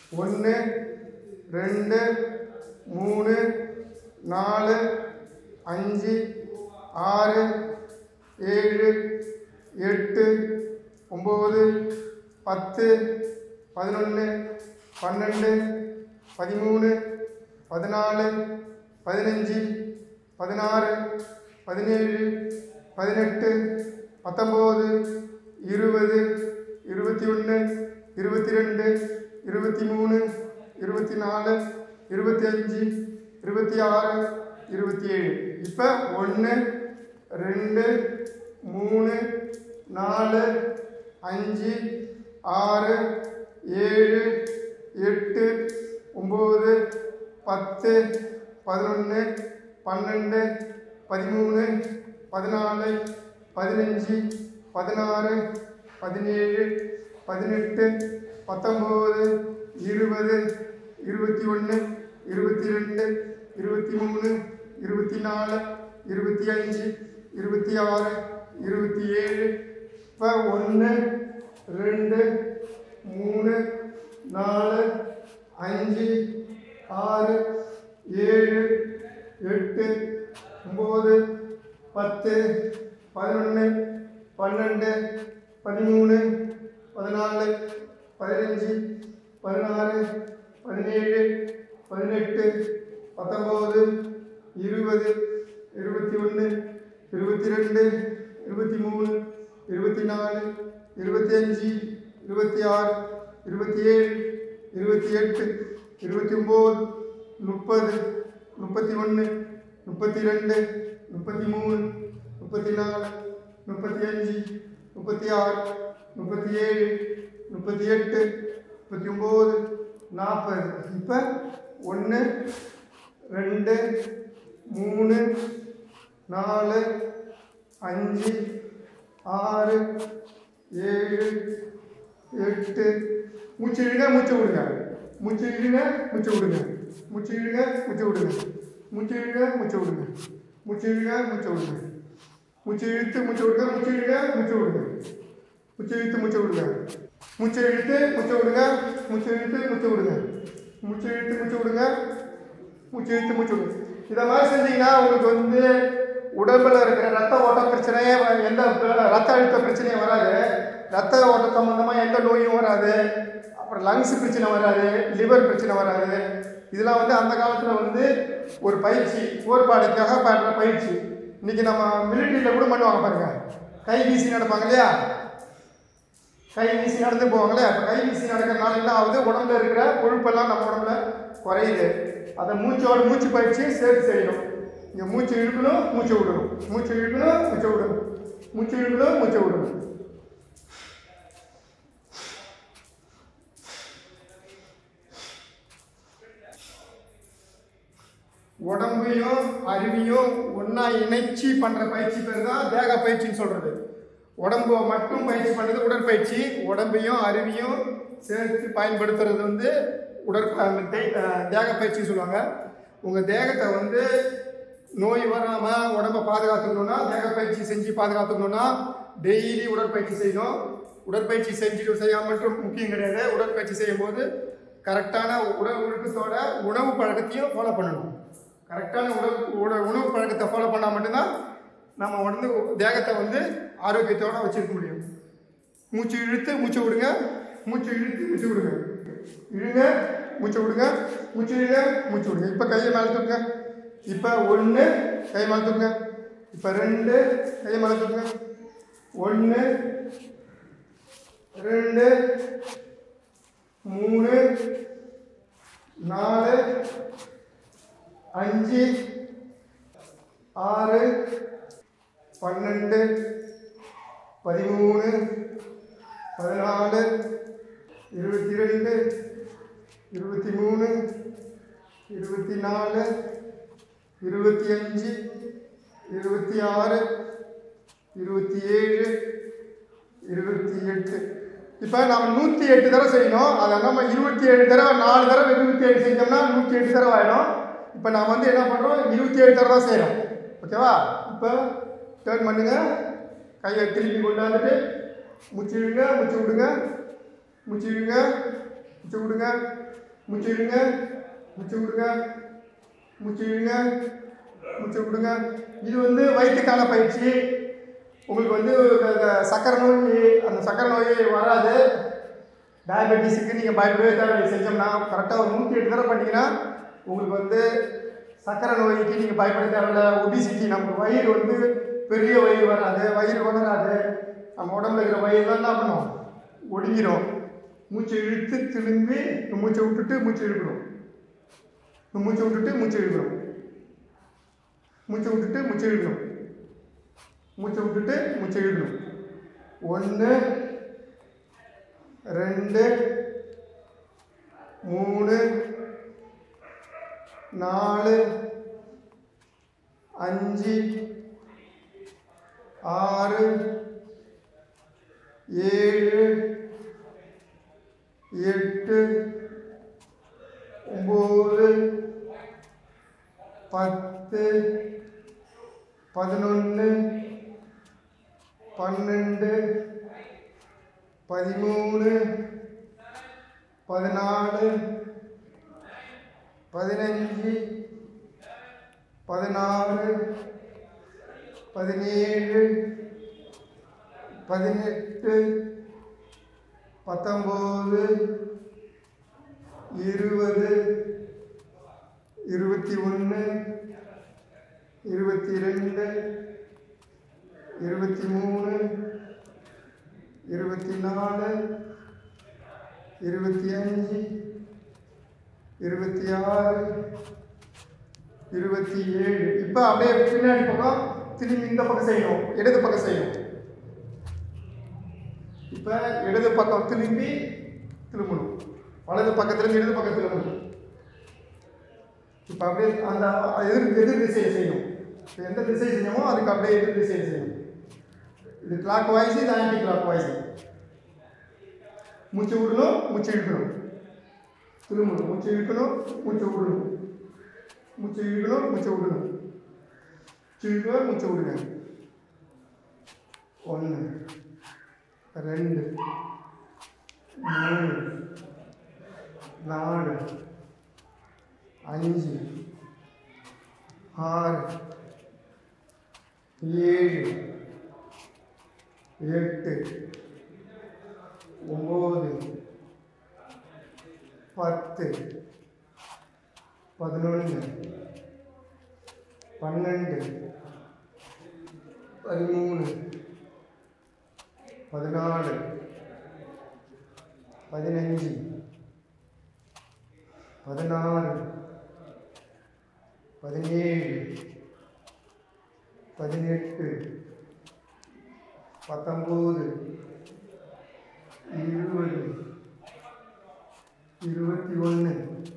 ஒன்று ரெண்டு மூணு நாலு அஞ்சு ஆறு ஏழு எட்டு ஒம்பது பத்து பதினொன்று பன்னெண்டு பதிமூணு பதினாலு பதினஞ்சு பதினாறு பதினேழு பதினெட்டு பத்தொம்போது இருபது இருபத்தி ஒன்று இருபத்தி ரெண்டு இருபத்தி மூணு இருபத்தி நாலு இருபத்தி அஞ்சு இருபத்தி ஆறு இருபத்தி ஏழு இப்போ ஒன்று ரெண்டு மூணு நாலு அஞ்சு ஆறு ஏழு எட்டு ஒம்பது பத்து பதினொன்று பன்னெண்டு பதிமூணு பதினாலு பதினஞ்சு பதினாறு பதினேழு பதினெட்டு பத்தொம்போது இருபது இருபத்தி ஒன்று இருபத்தி ரெண்டு இருபத்தி மூணு இருபத்தி நாலு இருபத்தி அஞ்சு இருபத்தி ஆறு இருபத்தி ஏழு இப்போ ஒன்று ரெண்டு மூணு நாலு அஞ்சு ஆறு ஏழு எட்டு ஒம்பது பத்து பதினொன்று பன்னெண்டு பதிமூணு பதினாலு பதினஞ்சு பதினாறு பதினேழு பதினெட்டு பத்தொம்போது இருபது இருபத்தி ஒன்று இருபத்தி ரெண்டு இருபத்தி மூணு இருபத்தி நாலு இருபத்தி அஞ்சு இருபத்தி ஆறு இருபத்தி ஏழு இருபத்தி எட்டு இருபத்தி ஒம்பது முப்பது முப்பத்தி ஒன்று முப்பத்தி ரெண்டு முப்பத்தி மூணு முப்பத்தி நாலு முப்பத்தி அஞ்சு முப்பத்தி ஆறு முப்பத்தி ஏழு முப்பத்தி எட்டு முப்பத்தி ஒம்பது நாற்பது இப்போ ஒன்று ரெண்டு மூணு நாலு அஞ்சு ஆறு ஏழு எட்டு மூச்சு இழுங்க மூச்சு விடுங்க மூச்சு இழுங்க மூச்சு விடுங்க மூச்சு இழுங்க மூச்சு விடுங்க மூச்சு இழுங்க மூச்சு விடுங்க மூச்சு இழுங்க மூச்சு விடுங்க மூச்சு இழுத்து மூச்சு விடுங்க மூச்சு இழுங்க மூச்சு விடுங்க மூச்சு இழுத்து மூச்சு விடுங்க மூச்சு இழுத்து மூச்சு விடுங்க மூச்சு இழுத்து மூச்சு விடுங்க மூச்சு இழுத்து மூச்சு விடுங்க மூச்சு இழுத்து மூச்சு விடுங்க இதை மாதிரி செஞ்சீங்கன்னா உங்களுக்கு வந்து உடம்புல இருக்கிற ரத்த ஓட்ட பிரச்சனையே வ- எந்த ப- ரத்த அழுத்த பிரச்சனையும் வராது ரத்த ஓட்ட சம்பந்தமாக எந்த நோயும் வராது அப்புறம் லங்ஸ் பிரச்சனை வராது லிவர் பிரச்சனை வராது இதெல்லாம் வந்து அந்த காலத்தில் வந்து ஒரு பயிற்சி போர்ப்பாடுக்காக பண்ணுற பயிற்சி இன்னைக்கு நம்ம மிலிட்ரியில் கூட பண்ணுவாங்க பாருங்க கை வீசி நடப்பாங்க இல்லையா கை வீசி நடந்து போவாங்களே அப்போ கை வீசி நடக்கிறனால என்ன ஆகுது உடம்புல இருக்கிற கொழுப்பெல்லாம் நம்ம உடம்புல குறையுது அதை மூச்சோட மூச்சு பயிற்சியும் சேர்த்து செய்யணும் இங்கே மூச்சு இழுக்கணும் மூச்சு விடணும் மூச்சு இழுக்கணும் மூச்சு விடணும் மூச்சு இழுக்கணும் மூச்சு விடணும் உடம்பையும் அறிவையும் ஒன்றா இணைச்சி பண்ணுற பயிற்சி பேர் தான் தேக பயிற்சின்னு சொல்கிறது உடம்பை மட்டும் பயிற்சி பண்ணுறது உடற்பயிற்சி உடம்பையும் அறிவையும் சேர்த்து பயன்படுத்துறது வந்து உடற் தே- அஹ் தேக பயிற்சி சொல்லுவாங்க உங்கள் தேகத்தை வந்து நோய் வராமல் உடம்பை பாதுகாத்துக்கணும்னா தேக பயிற்சி செஞ்சு பாதுகாத்துக்கணும்னா டெய்லி உடற்பயிற்சி செய்யணும் உடற்பயிற்சி செஞ்சுட்டு செய்யாமல் மட்டும் முக்கியம் கிடையாது உடற்பயிற்சி செய்யும்போது கரெக்டான உடல் ஒழுக்கத்தோட உணவு பழக்கத்தையும் ஃபாலோ பண்ணணும் கரெக்டான உணவு உண- உணவு பழக்கத்தை ஃபாலோ பண்ணால் மட்டும்தான் நம்ம வந்து தேகத்தை வந்து ஆரோக்கியத்தோட வச்சிருக்க முடியும் மூச்சு இழுத்து மூச்சு விடுங்க மூச்சு இழுத்து மூச்சு விடுங்க இழுங்க மூச்சு விடுங்க மூச்சு இழுங்க மூச்சு விடுங்க இப்போ கையை மேலே தூக்குங்க இப்போ ஒன்று கை மேலே தூக்குங்க இப்போ ரெண்டு கையை மேலே தூக்குங்க ஒன்று ரெண்டு மூணு நாலு அஞ்சு ஆறு பன்னெண்டு பதிமூணு பதினாலு இருபத்தி ரெண்டு இருபத்தி மூணு இருபத்தி நாலு இருபத்தி அஞ்சு இருபத்தி ஆறு இருபத்தி ஏழு இருபத்தி எட்டு இப்போ நம்ம நூற்றி எட்டு தடவை செய்யணும் அதை நம்ம இருபத்தி ஏழு தடவை நாலு தடவை இருபத்தி ஏழு செஞ்சோம்னா நூற்றி எட்டு தடவை ஆகிடும் இப்போ நாம் வந்து என்ன பண்ணுறோம் இருபத்தி ஏழு தடவை தான் செய்கிறோம் ஓகேவா இப்போ டேர்ன் பண்ணுங்க கையை திருப்பி கொண்டாந்துட்டு மூச்சு இழுங்க மூச்சு விடுங்க மூச்சு இழுங்க மூச்சு விடுங்க மூச்சு இழுங்க மூச்சு விடுங்க மூச்சு இழுங்க மூச்சு விடுங்க இது வந்து வயிற்றுக்கான பயிற்சி உங்களுக்கு வந்து இந்த- இந்த சக்கரை நோய் அந்த சக்கரை நோய் வராது டயபெட்டிஸுக்கு நீங்கள் பயப்படவே தேவையில்லை செஞ்சோம்னா கரெக்டாக ஒரு நூற்றி எட்டு தடவை பண்ணீங்கன்னா உங்களுக்கு வந்து சக்கரை நோய்க்கு நீங்கள் பயப்பட தேவையில்ல ஒபிசிட்டி நம்ம வயிறு வந்து பெரிய வயிறு வராது வயிறு வளராது நம்ம உடம்புல இருக்கிற வயிறுலாம் என்ன பண்ணும் ஒடுங்கிடும் மூச்சை இழுத்து திரும்பி இந்த மூச்சை விட்டுட்டு மூச்சை இழுக்கணும் இந்த மூச்சை விட்டுட்டு மூச்சை இழுக்கணும் மூச்சை விட்டுட்டு மூச்சை இழுக்கணும் மூச்சை விட்டுட்டு மூச்சை இழுக்கணும் ஒன்று ரெண்டு மூணு நாலு அஞ்சு ஆறு ஏழு எட்டு ஒம்பது பத்து பதினொன்று பன்னெண்டு பதிமூணு பதினாலு பதினஞ்சு பதினாறு பதினேழு பதினெட்டு பத்தொம்போது இருபது இருபத்தி ஒன்று இருபத்தி ரெண்டு இருபத்தி மூணு இருபத்தி நாலு இருபத்தி அஞ்சு இருபத்தி ஆறு இருபத்தி ஏழு இப்போ அப்படியே பின்னாடி பக்கம் திரும்பி இந்த பக்கம் செய்யணும் இடது பக்கம் செய்யணும் இப்போ இடது பக்கம் திரும்பி திரும்பணும் வலது பக்கத்துலேருந்து இடது பக்கம் திரும்பணும் இப்போ அப்படியே அந்த எதிர் எதிர் திசையை செய்யணும் இப்போ எந்த திசை செய்யணுமோ அதுக்கு அப்படியே எதிர் திசையை செய்யணும் இது கிளாக் வாய்ஸ் இது ஆன்டி கிளாக் வாய்ஸ் மூச்சு விடணும் மூச்சு இழுக்கணும் திரும்பணும் மூச்சு இழுக்கணும் மூச்சு விடணும் மூச்சு இழுக்கணும் மூச்சு விடணும் மூச்சு இழுக்கணும் மூச்சு விடுங்க ஒன்று ரெண்டு மூணு நாலு அஞ்சு ஆறு ஏழு எட்டு ஒம்பது பத்து பதினொன்று பன்னெண்டு பதிமூணு பதினாலு பதினஞ்சு பதினாறு பதினேழு பதினெட்டு பத்தொம்போது இருபது இருபத்தி ஒன்று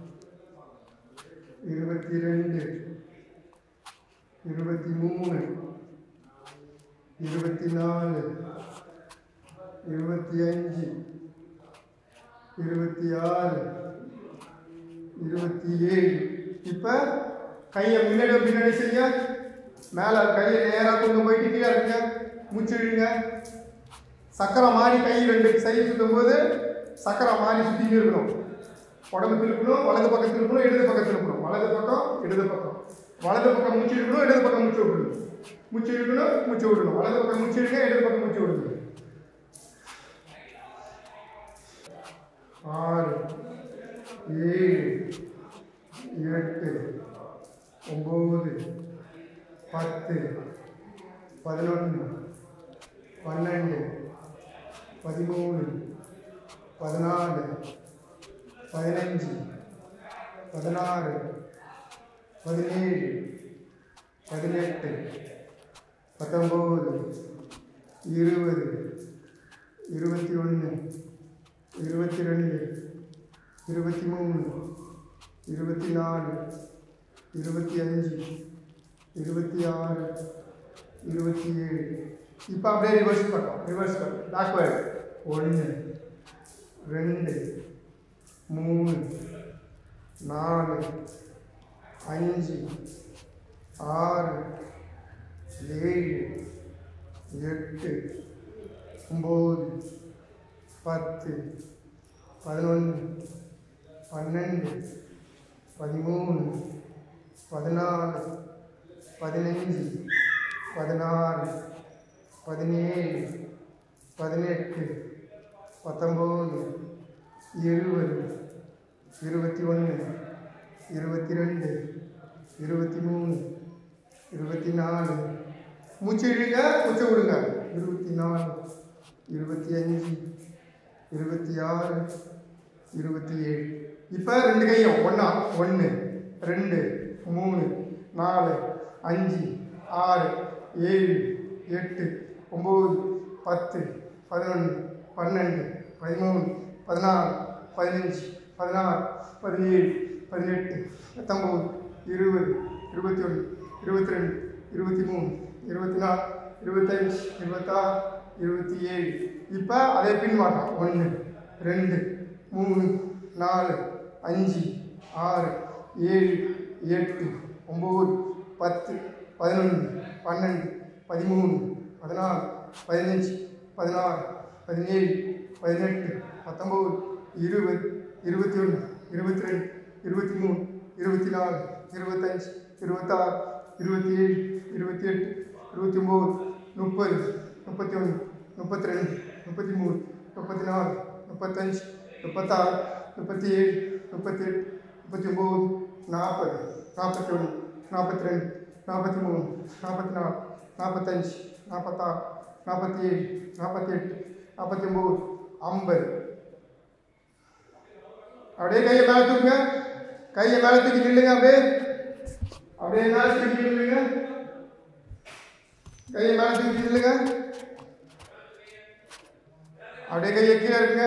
இருபத்தி ரெண்டு இருபத்தி மூணு இருபத்தி நாலு இருபத்தி அஞ்சு இருபத்தி ஆறு இருபத்தி ஏழு இப்போ கையை முன்னாடி பின்னாடி செய்ய மேலே கையை நேராக கொண்டு போயிட்டு கீழே இருங்க மூச்சு இழுங்க சக்கரை மாறி கை ரெண்டு சைடு சுற்றும் போது சக்கரை மாறி சுற்றிட்டு இருக்கணும் உடம்பு திருப்பணும் வலது பக்கம் திருப்பணும் இடது பக்கம் திருப்பணும் வலது பக்கம் இடது பக்கம் வலது பக்கம் மூச்சு இழுக்கணும் இடது பக்கம் மூச்சு விடணும் மூச்சு இழுக்கணும் மூச்சு விடணும் வலது பக்கம் மூச்சு இழுங்க இடது பக்கம் மூச்சு விடணும் ஆறு ஏழு எட்டு ஒம்பது பத்து பதினொன்று பன்னெண்டு பதிமூணு பதினாலு பதினஞ்சு பதினாறு பதினேழு பதினெட்டு பத்தொம்பது இருபது இருபத்தி ஒன்று இருபத்தி ரெண்டு இருபத்தி மூணு இருபத்தி நாலு இருபத்தி அஞ்சு இருபத்தி ஆறு இருபத்தி ஏழு இப்போ அப்படியே ரிவர்ஸ் பண்ணோம் ரிவர்ஸ் பண்ணோம் பேக்வேர்டு ஒன்று ரெண்டு மூணு நாலு அஞ்சு ஆறு ஏழு எட்டு ஒம்பது பத்து பதினொன்று பன்னெண்டு பதிமூணு பதினாலு பதினஞ்சு பதினாறு பதினேழு பதினெட்டு பத்தொம்போது இருபது இருபத்தி ஒன்று இருபத்தி ரெண்டு இருபத்தி மூணு இருபத்தி நாலு மூச்சு இழுங்க மூச்சு விடுங்க இருபத்தி நாலு இருபத்தி அஞ்சு இருபத்தி ஆறு இருபத்தி ஏழு இப்போ ரெண்டு கையும் ஒன்றா ஒன்று ரெண்டு மூணு நாலு அஞ்சு ஆறு ஏழு எட்டு ஒம்பது பத்து பதினொன்று பன்னெண்டு பதிமூணு பதினாறு பதினஞ்சு பதினாறு பதினேழு பதினெட்டு பத்தொம்பது இருபது இருபத்தி ஒன்று இருபத்தி ரெண்டு இருபத்தி மூணு இருபத்தி நாலு இருபத்தஞ்சு இருபத்தாறு இருபத்தி ஏழு இப்போ அதே பின்வாட்டம் ஒன்று ரெண்டு மூணு நாலு அஞ்சு ஆறு ஏழு எட்டு ஒம்பது பத்து பதினொன்று பன்னெண்டு பதிமூணு பதினாலு பதினஞ்சு பதினாறு பதினேழு பதினெட்டு பத்தொம்பது இருபது இருபத்தி ஒன்று இருபத்தி ரெண்டு இருபத்தி மூணு இருபத்தி நாலு இருபத்தஞ்சு இருபத்தாறு இருபத்தி ஏழு இருபத்தி எட்டு இருபத்தி ஒம்பது முப்பது முப்பத்தி ஒன்று முப்பத்தி ரெண்டு முப்பத்தி மூணு முப்பத்தி நாலு முப்பத்தஞ்சு முப்பத்தாறு முப்பத்தி ஏழு முப்பத்தி எட்டு முப்பத்தி ஒம்பது நாற்பது நாற்பத்தி ஒன்று நாற்பத்தி ரெண்டு நாற்பத்தி மூணு நாற்பத்தி நாலு நாற்பத்தஞ்சு நாற்பத்தாறு நாற்பத்தி ஏழு நாற்பத்தி எட்டு நாற்பத்தி ஒம்பது ஐம்பது அப்படியே கையை மேலே தூக்குங்க கையை மேலே தூக்கி நில்லுங்க அப்படியே அப்படியே மேலே தூக்கி நில்லுங்க கையை மேலே தூக்கி நில்லுங்க அப்படியே கையை கீழே இருக்குங்க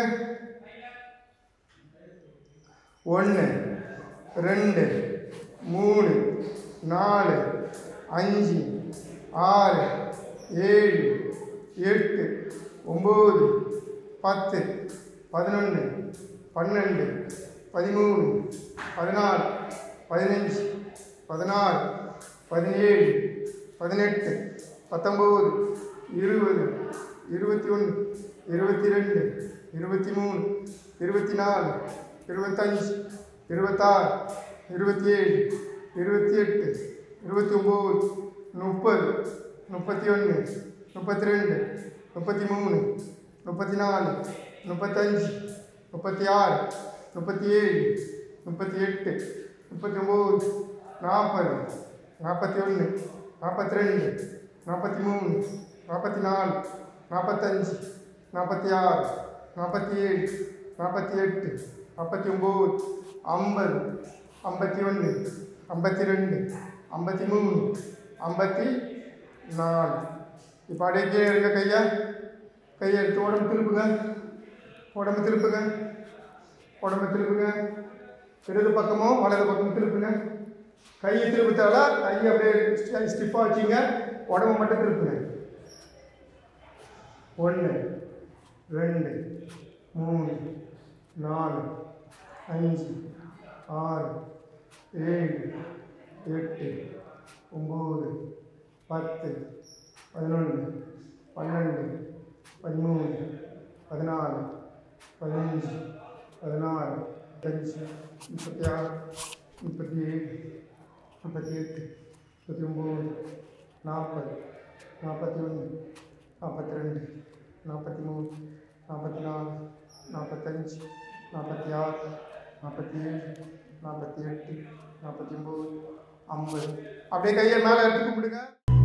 ஒன்று ரெண்டு மூணு நாலு அஞ்சு ஆறு ஏழு எட்டு ஒம்பது பத்து பதினொன்று பன்னெண்டு பதிமூணு பதினாலு பதினஞ்சு பதினாறு பதினேழு பதினெட்டு பத்தொம்பது இருபது இருபத்தி ஒன்று இருபத்தி ரெண்டு இருபத்தி மூணு இருபத்தி நாலு இருபத்தஞ்சு இருபத்தாறு இருபத்தி ஏழு இருபத்தி எட்டு இருபத்தி ஒம்பது முப்பது முப்பத்தி ஒன்று முப்பத்தி ரெண்டு முப்பத்தி மூணு முப்பத்தி நாலு முப்பத்தஞ்சு முப்பத்தி ஆறு முப்பத்தி ஏழு முப்பத்தி எட்டு முப்பத்தி ஒம்பது நாற்பது நாற்பத்தி ஒன்று நாற்பத்தி ரெண்டு நாற்பத்தி மூணு நாற்பத்தி நாலு நாற்பத்தஞ்சு நாற்பத்தி ஆறு நாற்பத்தி ஏழு நாற்பத்தி எட்டு நாற்பத்தி ஒம்பது ஐம்பது ஐம்பத்தி ஒன்று ஐம்பத்தி ரெண்டு ஐம்பத்தி மூணு ஐம்பத்தி நாலு இப்போ அப்படியே கீழே இருக்க கையா கையை எடுத்து உடம்பு திருப்புங்க உடம்பு திருப்புங்க உடம்பு திருப்புங்க இடது பக்கமோ வலது பக்கமும் திருப்புங்க கையை திருப்ப தேவை கையை அப்படியே ஸ்டிஃபாக வச்சுங்க உடம்பு மட்டும் திருப்புங்க ஒன்று ரெண்டு மூணு நாலு அஞ்சு ஆறு ஏழு எட்டு ஒம்பது பத்து பதினொன்று பன்னெண்டு பதிமூணு பதினாலு பதினஞ்சு பதினாறு அஞ்சு முப்பத்தி ஆறு முப்பத்தி ஏழு முப்பத்தி எட்டு முப்பத்தி ஒம்பது நாற்பது நாற்பத்தி ஒன்று நாற்பத்தி ரெண்டு நாற்பத்தி மூணு நாற்பத்தி நாலு நாற்பத்தஞ்சு நாற்பத்தி ஆறு நாற்பத்தி ஏழு நாற்பத்தி எட்டு நாற்பத்தி ஒம்பது ஐம்பது அப்படியே கையை மேலே எடுத்து கும்பிடுங்க